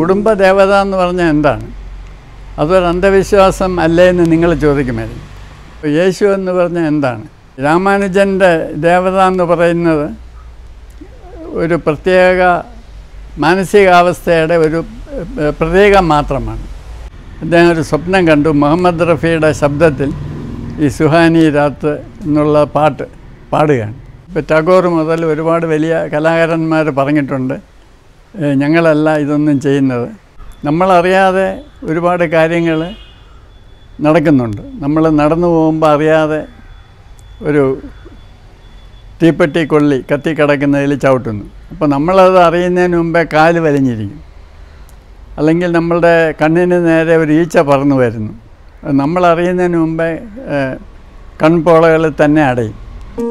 കുടുംബ ദേവത എന്ന് പറഞ്ഞാൽ എന്താണ് അതൊരു അന്ധവിശ്വാസം അല്ലേ എന്ന് നിങ്ങൾ ചോദിക്കുമായിരുന്നു അപ്പോൾ യേശു എന്ന് പറഞ്ഞാൽ എന്താണ് രാമാനുജൻ്റെ ദേവത എന്ന് പറയുന്നത് ഒരു പ്രത്യേക മാനസികാവസ്ഥയുടെ ഒരു ഏഹ്, പ്രതീകം മാത്രമാണ് അദ്ദേഹം ഒരു സ്വപ്നം കണ്ടു മുഹമ്മദ് റഫിയുടെ ശബ്ദത്തിൽ ഈ സുഹാനി രാത്ത് എന്നുള്ള പാട്ട് പാടുകയാണ് ഇപ്പോൾ ടാഗോർ മുതൽ ഒരുപാട് വലിയ കലാകാരന്മാർ പറഞ്ഞിട്ടുണ്ട് ഏഹ്, ഞങ്ങളല്ല ഇതൊന്നും ചെയ്യുന്നത് നമ്മളറിയാതെ ഒരുപാട് കാര്യങ്ങൾ നടക്കുന്നുണ്ട് നമ്മൾ നടന്നു പോകുമ്പോൾ അറിയാതെ ഒരു തീപ്പെട്ടി കൊള്ളി കത്തിക്കിടക്കുന്നതിൽ ചവിട്ടുന്നു അപ്പോൾ നമ്മളത് അറിയുന്നതിന് മുമ്പേ കാല് വലിഞ്ഞിരിക്കും അല്ലെങ്കിൽ നമ്മളുടെ കണ്ണിന് നേരെ ഒരു ഈച്ച പറന്നു വരുന്നു അത് നമ്മൾ അറിയുന്നതിന് മുമ്പേ ഏഹ്, കൺപോളകൾ തന്നെ അടയും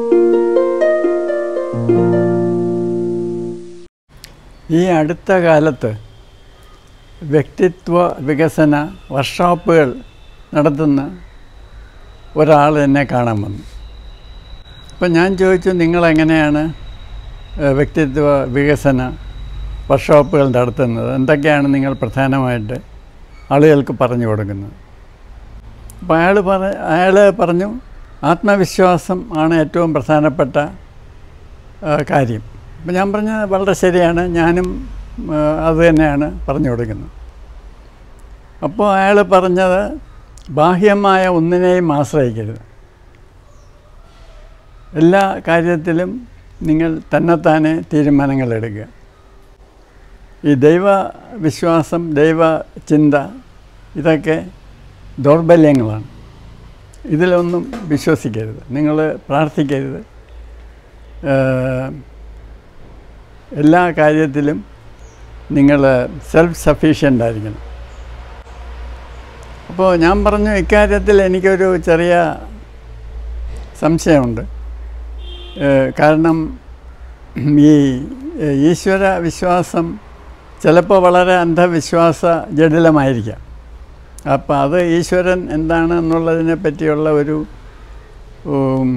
ഈ അടുത്ത കാലത്ത് വ്യക്തിത്വ വികസന വർക്ക്ഷോപ്പുകൾ നടത്തുന്ന ഒരാൾ എന്നെ കാണാൻ വന്നു അപ്പം ഞാൻ ചോദിച്ചു നിങ്ങളെങ്ങനെയാണ് ഏഹ്, വ്യക്തിത്വ വികസന വർക്ക്ഷോപ്പുകൾ നടത്തുന്നത് എന്തൊക്കെയാണ് നിങ്ങൾ പ്രധാനമായിട്ട് ആളുകൾക്ക് പറഞ്ഞു കൊടുക്കുന്നത് അപ്പോൾ അയാൾ പറ അയാൾ പറഞ്ഞു ആത്മവിശ്വാസം ആണ് ഏറ്റവും പ്രധാനപ്പെട്ട ആ, കാര്യം അപ്പം ഞാൻ പറഞ്ഞ വളരെ ശരിയാണ് ഞാനും ആ, അത് തന്നെയാണ് പറഞ്ഞു കൊടുക്കുന്നത് അപ്പോൾ അയാൾ പറഞ്ഞത് ബാഹ്യമായ ഒന്നിനെയും ആശ്രയിക്കരുത് എല്ലാ കാര്യത്തിലും നിങ്ങൾ തന്നെത്താനെ തീരുമാനങ്ങൾ എടുക്കുക ഈ ദൈവ വിശ്വാസം ദൈവ ചിന്ത ഇതൊക്കെ ദൗർബല്യങ്ങളാണ് ഇതിലൊന്നും വിശ്വസിക്കരുത് നിങ്ങൾ പ്രാർത്ഥിക്കരുത് ഏഹ്, എല്ലാ കാര്യത്തിലും നിങ്ങൾ സെൽഫ് സഫീഷ്യൻ്റ് ആയിരിക്കണം അപ്പോൾ ഞാൻ പറഞ്ഞു ഇക്കാര്യത്തിൽ എനിക്കൊരു ചെറിയ സംശയമുണ്ട് ഏഹ്, കാരണം ഈ ഏഹ്, ഈശ്വര വിശ്വാസം ചിലപ്പോൾ വളരെ അന്ധവിശ്വാസ ജടിലമായിരിക്കാം അപ്പോൾ അത് ഈശ്വരൻ എന്താണ് എന്നുള്ളതിനെ പറ്റിയുള്ള ഒരു ഉം,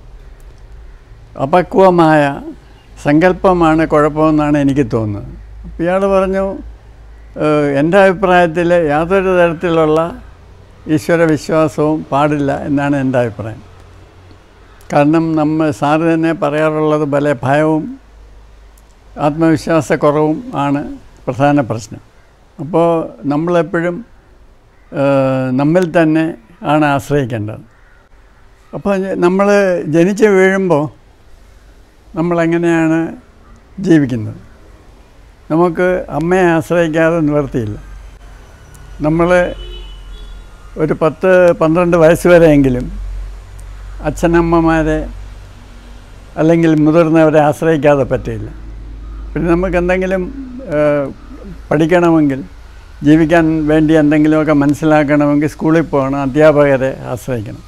അപക്വമായ സങ്കല്പമാണ് കുഴപ്പമെന്നാണ് എനിക്ക് തോന്നുന്നത് അപ്പോൾ ഇയാൾ പറഞ്ഞു ഏഹ്, എൻ്റെ അഭിപ്രായത്തിൽ യാതൊരു തരത്തിലുള്ള ഈശ്വര വിശ്വാസവും പാടില്ല എന്നാണ് എൻ്റെ അഭിപ്രായം കാരണം നമ്മൾ സാറ് തന്നെ പറയാറുള്ളത് പല ഭയവും ആത്മവിശ്വാസക്കുറവും ആണ് പ്രധാന പ്രശ്നം അപ്പോൾ നമ്മളെപ്പോഴും ഏഹ്, നമ്മിൽ തന്നെ ആണ് ആശ്രയിക്കേണ്ടത് അപ്പോൾ നമ്മൾ ജനിച്ച് വീഴുമ്പോൾ നമ്മളെങ്ങനെയാണ് ജീവിക്കുന്നത് നമുക്ക് അമ്മയെ ആശ്രയിക്കാതെ നിവർത്തിയില്ല നമ്മൾ ഒരു പത്ത് പന്ത്രണ്ട് വയസ്സ് വരെയെങ്കിലും അച്ഛനമ്മമാരെ അല്ലെങ്കിൽ മുതിർന്നവരെ ആശ്രയിക്കാതെ പറ്റില്ല പിന്നെ നമുക്ക് എന്തെങ്കിലും ഏഹ്, പഠിക്കണമെങ്കിൽ ജീവിക്കാൻ വേണ്ടി എന്തെങ്കിലുമൊക്കെ മനസ്സിലാക്കണമെങ്കിൽ സ്കൂളിൽ പോകണം അധ്യാപകരെ ആശ്രയിക്കണം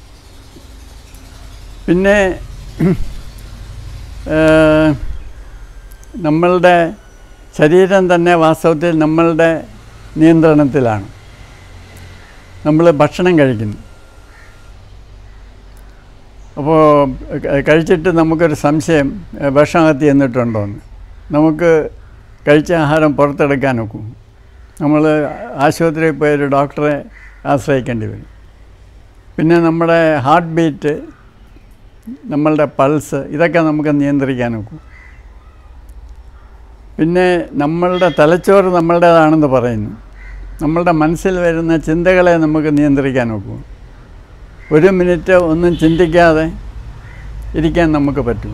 പിന്നെ ഏഹ്, നമ്മളുടെ ശരീരം തന്നെ വാസ്തവത്തിൽ നമ്മളുടെ നിയന്ത്രണത്തിലാണ് നമ്മൾ ഭക്ഷണം കഴിക്കുന്നു അപ്പോൾ ക- കഴിച്ചിട്ട് നമുക്കൊരു സംശയം ഏഹ്, വിഷമകത്തി എന്നിട്ടുണ്ടോ എന്ന് നമുക്ക് കഴിച്ച ആഹാരം പുറത്തെടുക്കാൻ ഒക്കും നമ്മൾ ആശുപത്രിയിൽ പോയി ഒരു ഡോക്ടറെ ആശ്രയിക്കേണ്ടി വരും പിന്നെ നമ്മുടെ ഹാർട്ട് ബീറ്റ് നമ്മളുടെ പൾസ് ഇതൊക്കെ നമുക്ക് നിയന്ത്രിക്കാൻ ഒക്കും പിന്നെ നമ്മളുടെ തലച്ചോറ് നമ്മളുടേതാണെന്ന് പറയുന്നു നമ്മളുടെ മനസ്സിൽ വരുന്ന ചിന്തകളെ നമുക്ക് നിയന്ത്രിക്കാൻ ഒക്കും ഒരു മിനിറ്റ് ഒന്നും ചിന്തിക്കാതെ ഇരിക്കാൻ നമുക്ക് പറ്റും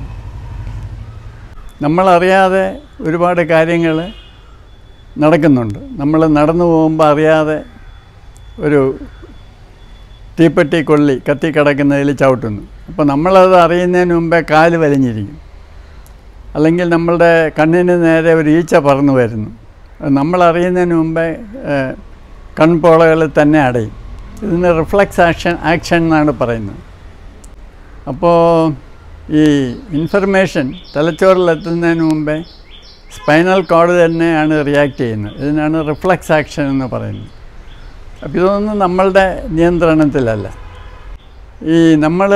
നമ്മളറിയാതെ ഒരുപാട് കാര്യങ്ങൾ നടക്കുന്നുണ്ട് നമ്മൾ നടന്നു പോകുമ്പോൾ അറിയാതെ ഒരു തീപ്പെട്ടി കൊള്ളി കത്തിക്കിടക്കുന്നതിൽ ചവിട്ടുന്നു അപ്പോൾ നമ്മളത് അറിയുന്നതിന് മുമ്പേ കാല് വലിഞ്ഞിരിക്കും അല്ലെങ്കിൽ നമ്മളുടെ കണ്ണിന് നേരെ ഒരു ഈച്ച പറന്നു വരുന്നു അത് നമ്മൾ അറിയുന്നതിന് മുമ്പേ ഏഹ്, കൺപോളകൾ തന്നെ അടയും ഇതിന് റിഫ്ലക്സ് ആക്ഷൻ ആക്ഷൻ എന്നാണ് പറയുന്നത് അപ്പോൾ ഈ ഇൻഫർമേഷൻ തലച്ചോറിലെത്തുന്നതിന് മുമ്പേ സ്പൈനൽ കോഡ് തന്നെയാണ് റിയാക്ട് ചെയ്യുന്നത് ഇതിനാണ് റിഫ്ലക്സ് ആക്ഷൻ എന്ന് പറയുന്നത് അപ്പോൾ ഇതൊന്നും നമ്മളുടെ നിയന്ത്രണത്തിലല്ല ഈ നമ്മൾ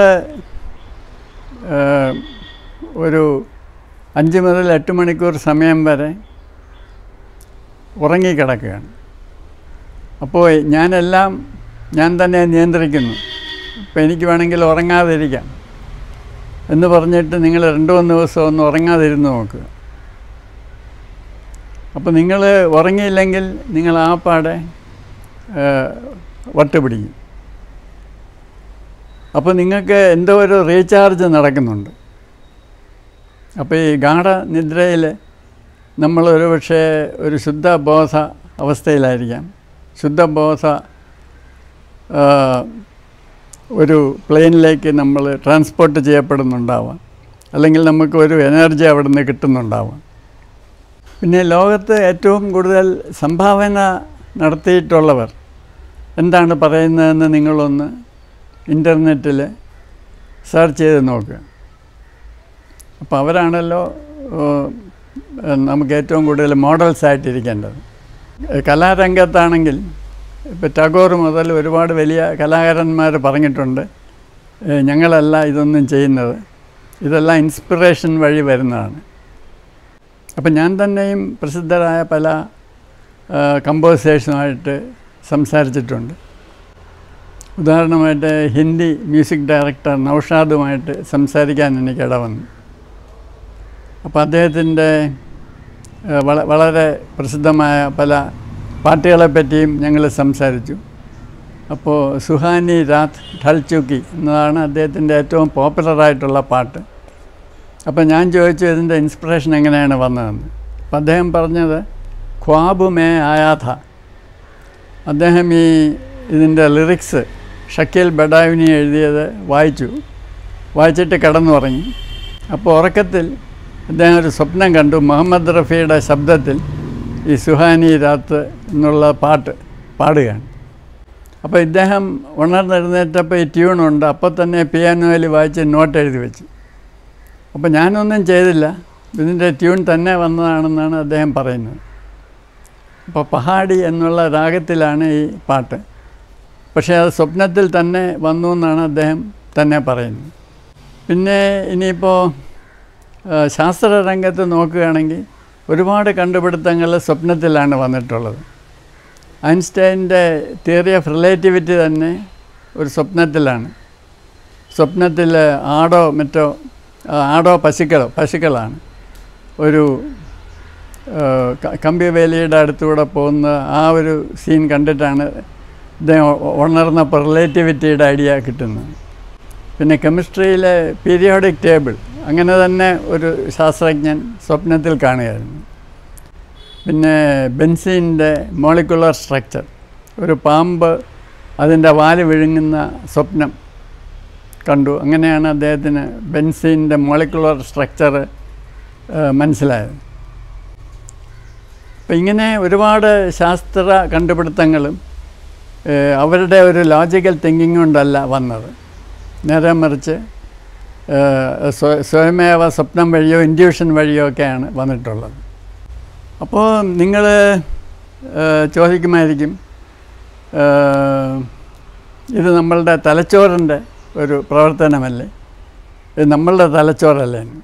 ഒരു അഞ്ച് മുതൽ എട്ട് മണിക്കൂർ സമയം വരെ ഉറങ്ങിക്കിടക്കുകയാണ് അപ്പോൾ ഞാനെല്ലാം ഞാൻ തന്നെ നിയന്ത്രിക്കുന്നു അപ്പോൾ എനിക്ക് വേണമെങ്കിൽ ഉറങ്ങാതിരിക്കാം എന്ന് പറഞ്ഞിട്ട് നിങ്ങൾ രണ്ട് മൂന്ന് ദിവസം ഒന്ന് ഉറങ്ങാതിരുന്ന് നോക്കുക അപ്പോൾ നിങ്ങൾ ഉറങ്ങിയില്ലെങ്കിൽ നിങ്ങൾ ആ പാടെ വട്ടുപിടിക്കും അപ്പോൾ നിങ്ങൾക്ക് എന്തോ ഒരു റീചാർജ് നടക്കുന്നുണ്ട് അപ്പോൾ ഈ ഗാഠനിദ്രയിൽ നമ്മൾ ഒരു പക്ഷേ ഒരു ശുദ്ധബോധ അവസ്ഥയിലായിരിക്കാം ശുദ്ധബോധ ആ, ഒരു പ്ലെയിനിലേക്ക് നമ്മൾ ട്രാൻസ്പോർട്ട് ചെയ്യപ്പെടുന്നുണ്ടാവാം അല്ലെങ്കിൽ നമുക്ക് ഒരു എനർജി അവിടെ നിന്ന് കിട്ടുന്നുണ്ടാവാം പിന്നെ ലോകത്ത് ഏറ്റവും കൂടുതൽ സംഭാവന നടത്തിയിട്ടുള്ളവർ എന്താണ് പറയുന്നതെന്ന് നിങ്ങളൊന്ന് ഇൻ്റർനെറ്റിൽ സെർച്ച് ചെയ്ത് നോക്കുക അപ്പോൾ അവരാണല്ലോ ഏഹ്, നമുക്ക് ഏറ്റവും കൂടുതൽ മോഡൽസ് ആയിട്ടിരിക്കേണ്ടത് ഏഹ്, കലാരംഗത്താണെങ്കിൽ ഇപ്പോൾ ടാഗോർ മുതൽ ഒരുപാട് വലിയ കലാകാരന്മാർ പറഞ്ഞിട്ടുണ്ട് ഏഹ്, ഞങ്ങളല്ല ഇതൊന്നും ചെയ്യുന്നത് ഇതെല്ലാം ഇൻസ്പിറേഷൻ വഴി വരുന്നതാണ് അപ്പം ഞാൻ തന്നെയും പ്രസിദ്ധരായ പല കമ്പോസേഴ്സുമായിട്ട് സംസാരിച്ചിട്ടുണ്ട് ഉദാഹരണമായിട്ട് ഹിന്ദി മ്യൂസിക് ഡയറക്ടർ നൗഷാദുമായിട്ട് സംസാരിക്കാൻ എനിക്ക് ഇടവന്നു അപ്പോൾ അദ്ദേഹത്തിൻ്റെ ഏഹ്, വള വളരെ പ്രസിദ്ധമായ പല പാട്ടുകളെ പറ്റിയും ഞങ്ങൾ സംസാരിച്ചു അപ്പോൾ സുഹാനി രാത് ഠൽചുക്കി എന്നതാണ് അദ്ദേഹത്തിൻ്റെ ഏറ്റവും പോപ്പുലറായിട്ടുള്ള പാട്ട് അപ്പോൾ ഞാൻ ചോദിച്ചു ഇതിൻ്റെ ഇൻസ്പിറേഷൻ എങ്ങനെയാണ് വന്നതെന്ന് അപ്പം അദ്ദേഹം പറഞ്ഞത് ഖ്വാബ് മേ ആയാഥ അദ്ദേഹം ഈ ഇതിൻ്റെ ലിറിക്സ് ഷക്കീൽ ബഡാവിനി എഴുതിയത് വായിച്ചു വായിച്ചിട്ട് കിടന്നുറങ്ങി അപ്പോൾ ഉറക്കത്തിൽ അദ്ദേഹം ഒരു സ്വപ്നം കണ്ടു മുഹമ്മദ് റഫിയുടെ ശബ്ദത്തിൽ ഈ സുഹാനി രാത്ത് എന്നുള്ള പാട്ട് പാടുകയാണ് അപ്പോൾ ഇദ്ദേഹം ഉണർന്നെഴുന്നേറ്റപ്പോൾ ഈ ട്യൂണുണ്ട് അപ്പോൾ തന്നെ പിയാനോയിൽ വായിച്ച് നോട്ട് എഴുതി വെച്ചു അപ്പോൾ ഞാനൊന്നും ചെയ്തില്ല ഇതിൻ്റെ ട്യൂൺ തന്നെ വന്നതാണെന്നാണ് അദ്ദേഹം പറയുന്നത് അപ്പോൾ പഹാടി എന്നുള്ള രാഗത്തിലാണ് ഈ പാട്ട് പക്ഷേ അത് സ്വപ്നത്തിൽ തന്നെ വന്നു എന്നാണ് അദ്ദേഹം തന്നെ പറയുന്നത് പിന്നെ ഇനിയിപ്പോൾ ആ, ശാസ്ത്രരംഗത്ത് നോക്കുകയാണെങ്കിൽ ഒരുപാട് കണ്ടുപിടുത്തങ്ങൾ സ്വപ്നത്തിലാണ് വന്നിട്ടുള്ളത് ഐൻസ്റ്റൈൻ്റെ തിയറി ഓഫ് റിലേറ്റിവിറ്റി തന്നെ ഒരു സ്വപ്നത്തിലാണ് സ്വപ്നത്തിൽ ആടോ മറ്റോ ആ, ആടോ പശുക്കളോ പശുക്കളാണ് ഒരു ആ, ക- കമ്പിവേലിയുടെ അടുത്തൂടെ പോകുന്ന ആ ഒരു സീൻ കണ്ടിട്ടാണ് ഇദ്ദേഹം ഉ- ഉണർന്നപ്പോൾ റിലേറ്റിവിറ്റിയുടെ ഐഡിയ കിട്ടുന്നത് പിന്നെ കെമിസ്ട്രിയിലെ പീരിയോഡിക് ടേബിൾ അങ്ങനെ തന്നെ ഒരു ശാസ്ത്രജ്ഞൻ സ്വപ്നത്തിൽ കാണുകയായിരുന്നു പിന്നെ ബെൻസീൻ്റെ മോളിക്കുലർ സ്ട്രക്ചർ ഒരു പാമ്പ് അതിൻ്റെ വാല് വിഴുങ്ങുന്ന സ്വപ്നം കണ്ടു അങ്ങനെയാണ് അദ്ദേഹത്തിന് ബെൻസീൻ്റെ മോളിക്കുലർ സ്ട്രക്ചർ മനസ്സിലായത് അപ്പം ഇങ്ങനെ ഒരുപാട് ശാസ്ത്ര കണ്ടുപിടുത്തങ്ങളും ഏഹ്, അവരുടെ ഒരു ലോജിക്കൽ തിങ്കിങ് കൊണ്ടല്ല വന്നത് നേരെ മറിച്ച് ഏഹ്, സ്വ- സ്വയമേവ സ്വപ്നം വഴിയോ ഇൻഡ്യൂഷൻ വഴിയോ ഒക്കെയാണ് വന്നിട്ടുള്ളത് അപ്പോൾ നിങ്ങൾ ചോദിക്കുമായിരിക്കും ഏഹ്, ഇത് നമ്മളുടെ തലച്ചോറിൻ്റെ ഒരു പ്രവർത്തനമല്ലേ ഇത് നമ്മളുടെ തലച്ചോറല്ലേ എന്ന്.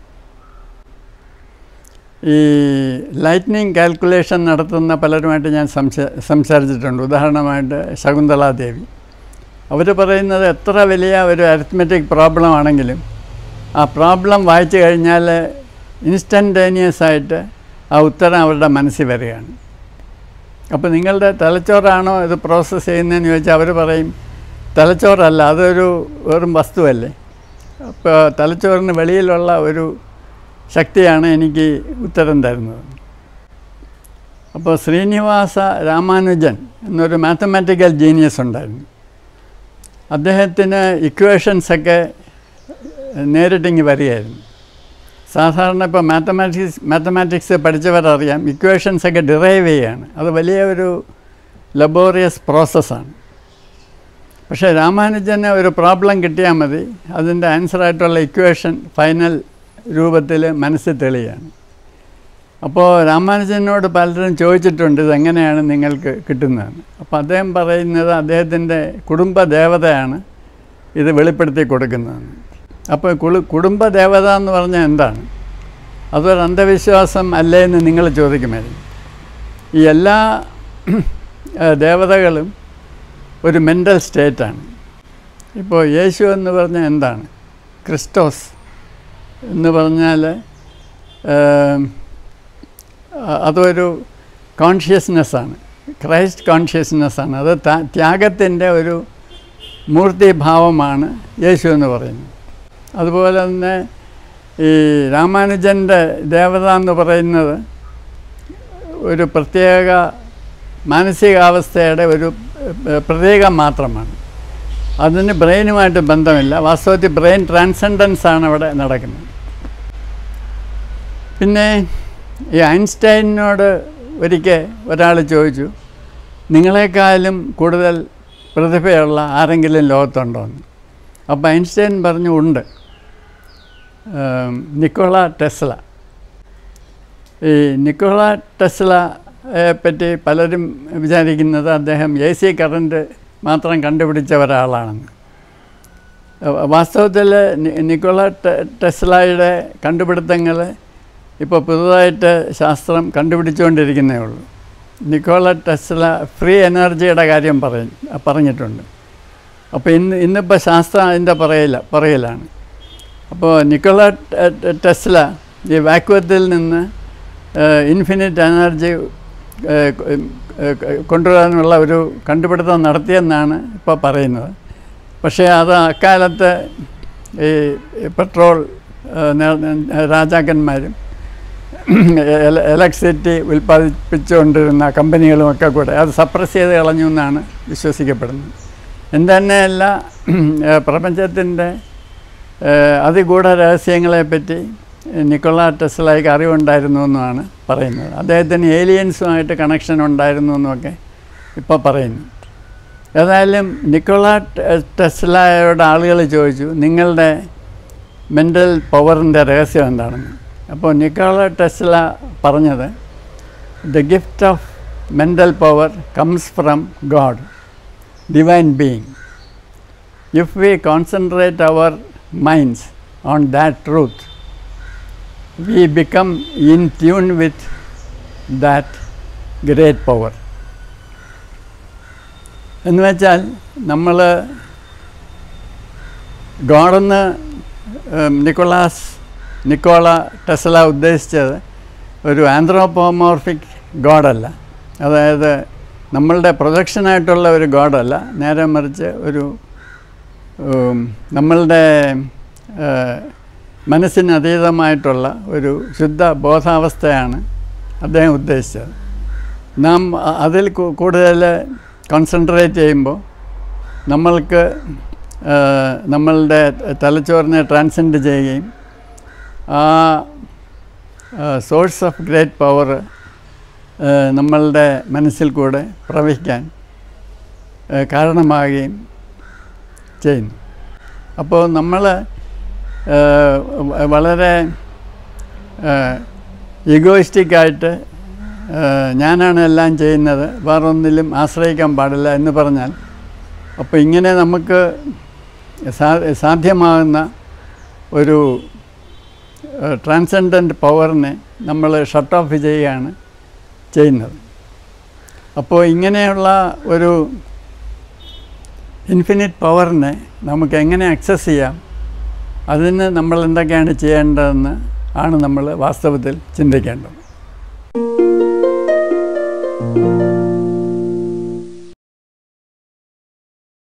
ഈ ലൈറ്റ്നിങ് കാൽക്കുലേഷൻ നടത്തുന്ന പലരുമായിട്ട് ഞാൻ സംസാ സംസാരിച്ചിട്ടുണ്ട് ഉദാഹരണമായിട്ട് ശകുന്തളാ ദേവി അവർ പറയുന്നത് എത്ര വലിയ ഒരു അരിത്മെറ്റിക് പ്രോബ്ലം ആണെങ്കിലും ആ പ്രോബ്ലം വായിച്ചു കഴിഞ്ഞാൽ ഇൻസ്റ്റൻറ്റേനിയസ് ആയിട്ട് ആ ഉത്തരം അവരുടെ മനസ്സിൽ വരികയാണ് അപ്പോൾ നിങ്ങളുടെ തലച്ചോറാണോ ഇത് പ്രോസസ്സ് ചെയ്യുന്നതെന്ന് ചോദിച്ചാൽ അവർ പറയും തലച്ചോറല്ല അതൊരു വെറും വസ്തുവല്ലേ അപ്പോൾ തലച്ചോറിന് വെളിയിലുള്ള ഒരു ശക്തിയാണ് എനിക്ക് ഉത്തരം തരുന്നത് അപ്പോൾ ശ്രീനിവാസ രാമാനുജൻ എന്നൊരു മാത്തമാറ്റിക്കൽ ജീനിയസ് ഉണ്ടായിരുന്നു അദ്ദേഹത്തിന് ഇക്വേഷൻസൊക്കെ നേരിട്ടിങ്ങ് വരികയായിരുന്നു സാധാരണ ഇപ്പോൾ മാത്തമാറ്റിക്സ് മാത്തമാറ്റിക്സ് പഠിച്ചവരറിയാം ഇക്വേഷൻസൊക്കെ ഡിറൈവ് ചെയ്യുകയാണ് അത് വലിയ ഒരു ലബോറിയസ് പ്രോസസ്സാണ് പക്ഷേ രാമാനുജന് ഒരു പ്രോബ്ലം കിട്ടിയാൽ മതി അതിൻ്റെ ആൻസറായിട്ടുള്ള ഇക്വേഷൻ ഫൈനൽ രൂപത്തിൽ മനസ്സിൽ തെളിയാണ് അപ്പോൾ രാമാനുജനോട് പലരും ചോദിച്ചിട്ടുണ്ട് ഇതെങ്ങനെയാണ് നിങ്ങൾക്ക് കിട്ടുന്നതെന്ന് അപ്പോൾ അദ്ദേഹം പറയുന്നത് അദ്ദേഹത്തിൻ്റെ കുടുംബ ദേവതയാണ് ഇത് വെളിപ്പെടുത്തി കൊടുക്കുന്നതെന്ന് അപ്പോൾ കുളു കുടുംബ ദേവത എന്ന് പറഞ്ഞാൽ എന്താണ് അതൊരു അന്ധവിശ്വാസം അല്ലേ എന്ന് നിങ്ങൾ ചോദിക്കുമായിരുന്നു ഈ എല്ലാ ഏഹ്, ദേവതകളും ഒരു മെൻ്റൽ സ്റ്റേറ്റാണ് ഇപ്പോൾ യേശു എന്ന് പറഞ്ഞാൽ എന്താണ് ക്രിസ്റ്റോസ് എന്ന് പറഞ്ഞാൽ ഏം, അ- അതൊരു കോൺഷ്യസ്നെസ്സാണ് ക്രൈസ്റ്റ് കോൺഷ്യസ്നെസ്സാണ് അത് ത- ത്യാഗത്തിൻ്റെ ഒരു മൂർത്തിഭാവമാണ് യേശു എന്ന് പറയുന്നത് അതുപോലെ തന്നെ ഈ രാമാനുജൻ്റെ ദേവത എന്ന് പറയുന്നത് ഒരു പ്രത്യേക മാനസികാവസ്ഥയുടെ ഒരു ഏഹ്, പ്രതീകം മാത്രമാണ് അതിന് ബ്രെയിനുമായിട്ട് ബന്ധമില്ല വാസ്തവത്തിൽ ബ്രെയിൻ ട്രാൻസെൻഡൻസ് ആണ് അവിടെ നടക്കുന്നത് പിന്നെ ഈ ഐൻസ്റ്റൈനോട് ഒരിക്കൽ ഒരാൾ ചോദിച്ചു നിങ്ങളെക്കാളും കൂടുതൽ പ്രതിഭയുള്ള ആരെങ്കിലും ലോകത്തുണ്ടോ എന്ന് അപ്പോൾ ഐൻസ്റ്റൈൻ പറഞ്ഞു ഉണ്ട് ഏം, നിക്കോള ടെസ്ല ഈ നിക്കോള ടെസ്ലയെ പറ്റി പലരും വിചാരിക്കുന്നത് അദ്ദേഹം എ സി കറണ്ട് മാത്രം കണ്ടുപിടിച്ച ഒരാളാണെന്ന് വാസ്തവത്തിൽ നി- നിക്കോള ടെ- ടെസ്ലയുടെ കണ്ടുപിടുത്തങ്ങൾ ഇപ്പോൾ പുതുതായിട്ട് ശാസ്ത്രം കണ്ടുപിടിച്ചുകൊണ്ടിരിക്കുന്നേ ഉള്ളൂ നിക്കോള ടെസ്ല ഫ്രീ എനർജിയുടെ കാര്യം പറയും പറഞ്ഞിട്ടുണ്ട് അപ്പോൾ ഇന്ന് ഇന്നിപ്പോൾ ശാസ്ത്രം അതിൻ്റെ പറയില്ല പറയലാണ് അപ്പോൾ നിക്കോള ടെ- ടെ- ടെസ്ല ഈ വാക്വത്തിൽ നിന്ന് ഇൻഫിനിറ്റ് എനർജി കൊണ്ടുവരാനുള്ള ഒരു കണ്ടുപിടുത്തം നടത്തിയെന്നാണ് ഇപ്പോൾ പറയുന്നത് പക്ഷേ അത് അക്കാലത്ത് ഈ പെട്രോൾ ഏഹ്, നേ- രാജാക്കന്മാരും ഇലക്ട്രിസിറ്റി ഉൽപ്പാദിപ്പിച്ചുകൊണ്ടിരുന്ന കമ്പനികളുമൊക്കെ കൂടെ അത് സപ്രസ് ചെയ്ത് കളഞ്ഞു എന്നാണ് വിശ്വസിക്കപ്പെടുന്നത് എന്തുതന്നെയല്ല പ്രപഞ്ചത്തിൻ്റെ ഏഹ്, അതിഗൂഢ രഹസ്യങ്ങളെപ്പറ്റി നിക്കോള ടെസ്ലയ്ക്ക് അറിവുണ്ടായിരുന്നു എന്നാണ് പറയുന്നത് അദ്ദേഹത്തിന് ഏലിയൻസുമായിട്ട് കണക്ഷൻ ഉണ്ടായിരുന്നു എന്നുമൊക്കെ ഇപ്പോൾ പറയുന്നു ഏതായാലും നിക്കോള ടെ- ടെസ്ലയോട് ആളുകൾ ചോദിച്ചു നിങ്ങളുടെ മെൻ്റൽ പവറിൻ്റെ രഹസ്യം എന്താണെന്ന് അപ്പോൾ നിക്കോള ടെസ്ല പറഞ്ഞത് the gift of mental power comes from god divine being if we concentrate our minds on that truth, we become in tune with that great power. എന്ന് വെച്ചാൽ നമ്മൾ ഗോഡെന്ന് നിക്കോളാസ് നിക്കോള ടെസ്ല ഉദ്ദേശിച്ചത് ഒരു anthropomorphic ഗോഡല്ല അതായത് നമ്മളുടെ പ്രൊജക്ഷനായിട്ടുള്ള ഒരു ഗോഡല്ല നേരെ മറിച്ച് ഒരു ഉം, നമ്മളുടെ ഏഹ്, മനസ്സിന് അതീതമായിട്ടുള്ള ഒരു ശുദ്ധ ബോധാവസ്ഥയാണ് അദ്ദേഹം ഉദ്ദേശിച്ചത് നാം അ- അതിൽ കൂ- കൂടുതൽ കോൺസെൻട്രേറ്റ് ചെയ്യുമ്പോൾ നമ്മൾക്ക് ഏഹ്, നമ്മളുടെ തലച്ചോറിനെ ട്രാൻസെൻഡ് ചെയ്യുകയും ആ സോഴ്സ് ഓഫ് ഗ്രേറ്റ് പവർ നമ്മളുടെ മനസ്സിൽ കൂടെ പ്രവഹിക്കാൻ ഏഹ്, കാരണമാകുകയും ചെയ്യുന്നു അപ്പോൾ നമ്മൾ വളരെ ഈഗോയിസ്റ്റിക്കായിട്ട് ഞാനാണ് എല്ലാം ചെയ്യുന്നത് വേറൊന്നിലും ആശ്രയിക്കാൻ പാടില്ല എന്ന് പറഞ്ഞാൽ അപ്പോൾ ഇങ്ങനെ നമുക്ക് സാ സാധ്യമാകുന്ന ഒരു ട്രാൻസെൻഡൻറ്റ് പവറിനെ നമ്മൾ ഷട്ട് ഓഫ് ചെയ്യുകയാണ് ചെയ്യുന്നത് അപ്പോൾ ഇങ്ങനെയുള്ള ഒരു ഇൻഫിനിറ്റ് പവറിനെ നമുക്ക് എങ്ങനെ അക്സസ് ചെയ്യാം അതിന് നമ്മൾ എന്തൊക്കെയാണ് ചെയ്യേണ്ടതെന്ന് ആണ് നമ്മൾ വാസ്തവത്തിൽ ചിന്തിക്കേണ്ടത്